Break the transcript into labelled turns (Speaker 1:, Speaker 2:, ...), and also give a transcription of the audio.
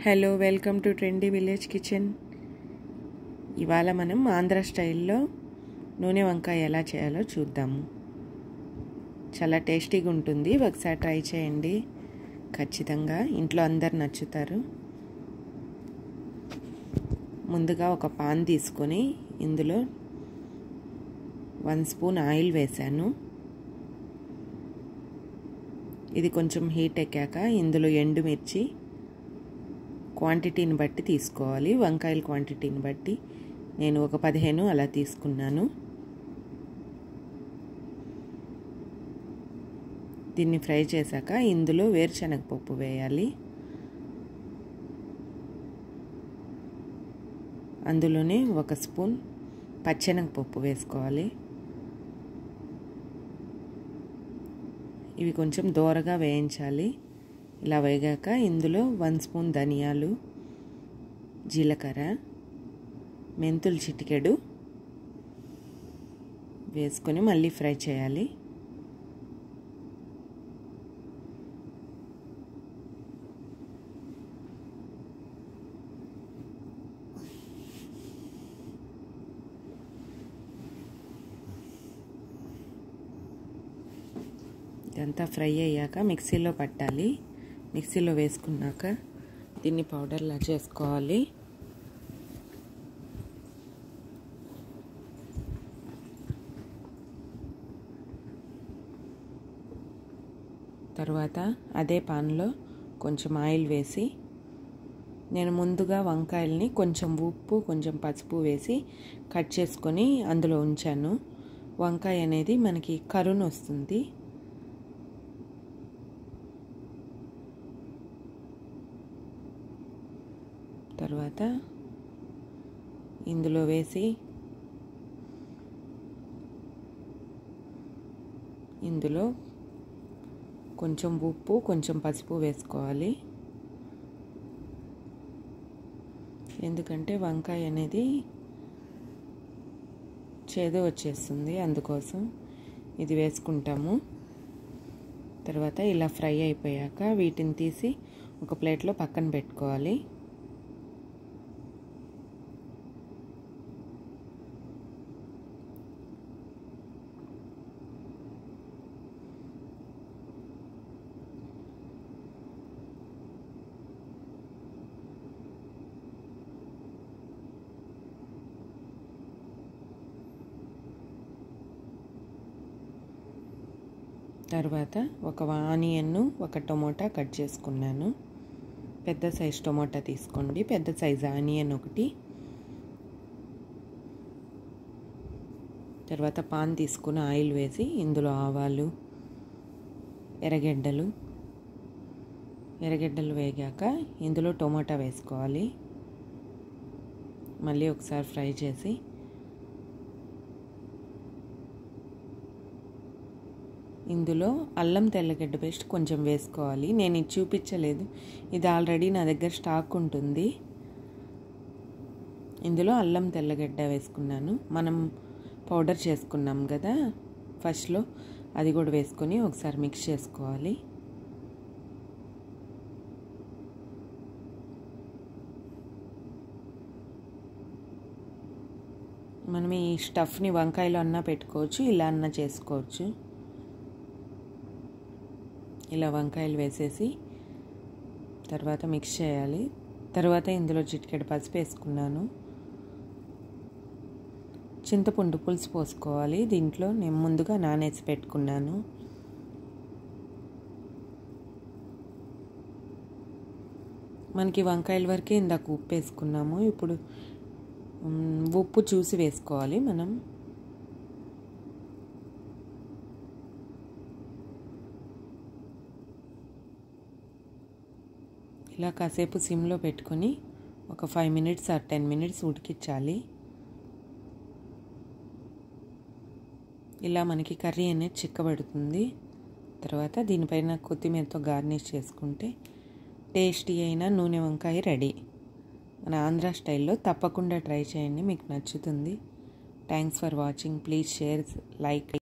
Speaker 1: hello welcome to trendy village kitchen ఇవాళ మనం ఆంధ్ర స్టైల్లో నూనె వంకాయ ఎలా చేయాలో చూద్దాము చాలా టేస్టీగా ఉంటుంది ఒకసారి ట్రై చేయండి ఖచ్చితంగా ఇంట్లో అందరు నచ్చుతారు ముందుగా ఒక పాన్ తీసుకొని ఇందులో వన్ స్పూన్ ఆయిల్ వేశాను ఇది కొంచెం హీట్ ఎక్కాక ఇందులో ఎండుమిర్చి క్వాంటిటీని బట్టి తీసుకోవాలి వంకాయల క్వాంటిటీని బట్టి నేను ఒక పదిహేను అలా తీసుకున్నాను దీన్ని ఫ్రై చేశాక ఇందులో వేరుశనగపప్పు వేయాలి అందులోనే ఒక స్పూన్ పచ్చెనగపప్పు వేసుకోవాలి ఇవి కొంచెం దోరగా వేయించాలి ఇలా వేగాక ఇందులో వన్ స్పూన్ ధనియాలు జీలకర్ర మెంతులు చిటికెడు వేసుకొని మళ్ళీ ఫ్రై చేయాలి ఇదంతా ఫ్రై అయ్యాక మిక్సీలో పట్టాలి మిక్సీలో వేసుకున్నాక దీన్ని పౌడర్లా చేసుకోవాలి తర్వాత అదే పాన్లో కొంచెం ఆయిల్ వేసి నేను ముందుగా వంకాయల్ని కొంచెం ఉప్పు కొంచెం పసుపు వేసి కట్ చేసుకొని అందులో ఉంచాను వంకాయ అనేది మనకి కరుణ వస్తుంది తర్వాత ఇందులో వేసి ఇందులో కొంచెం ఉప్పు కొంచెం పసుపు వేసుకోవాలి ఎందుకంటే వంకాయ అనేది చేదు వచ్చేస్తుంది అందుకోసం ఇది వేసుకుంటాము తర్వాత ఇలా ఫ్రై అయిపోయాక వీటిని తీసి ఒక ప్లేట్లో పక్కన పెట్టుకోవాలి తర్వాత ఒక ఆనియన్ను ఒక టొమాటా కట్ చేసుకున్నాను పెద్ద సైజ్ టొమాటా తీసుకోండి పెద్ద సైజ్ ఆనియన్ ఒకటి తర్వాత పాన్ తీసుకుని ఆయిల్ వేసి ఇందులో ఆవాలు ఎర్రగడ్డలు ఎర్రగడ్డలు వేగాక ఇందులో టొమాటా వేసుకోవాలి మళ్ళీ ఒకసారి ఫ్రై చేసి ఇందులో అల్లం తెల్లగడ్డ పేస్ట్ కొంచెం వేసుకోవాలి నేను ఇది చూపించలేదు ఇది ఆల్రెడీ నా దగ్గర స్టాక్ ఉంటుంది ఇందులో అల్లం తెల్లగడ్డ వేసుకున్నాను మనం పౌడర్ చేసుకున్నాం కదా ఫస్ట్లో అది కూడా వేసుకొని ఒకసారి మిక్స్ చేసుకోవాలి మనం ఈ స్టఫ్ని వంకాయలో అన్నా పెట్టుకోవచ్చు ఇలా అన్నా చేసుకోవచ్చు ఇలా వంకాయలు వేసేసి తర్వాత మిక్స్ చేయాలి తర్వాత ఇందులో చిటికెడు పసుపు వేసుకున్నాను చింతపండు పులుసు పోసుకోవాలి దీంట్లో నేను ముందుగా నానేసి పెట్టుకున్నాను మనకి వంకాయల వరకే ఇందాక ఉప్పు వేసుకున్నాము ఇప్పుడు ఉప్పు చూసి వేసుకోవాలి మనం ఇలా కాసేపు సిమ్లో పెట్టుకొని ఒక five minutes or ten minutes ఉడికించాలి ఇలా మనకి కర్రీ అనేది చిక్కబడుతుంది తర్వాత దీనిపైన కొత్తిమీరతో గార్నిష్ చేసుకుంటే టేస్టీ అయిన నూనె వంకాయ రెడీ మన ఆంధ్ర స్టైల్లో తప్పకుండా ట్రై చేయండి మీకు నచ్చుతుంది thanks for watching please share like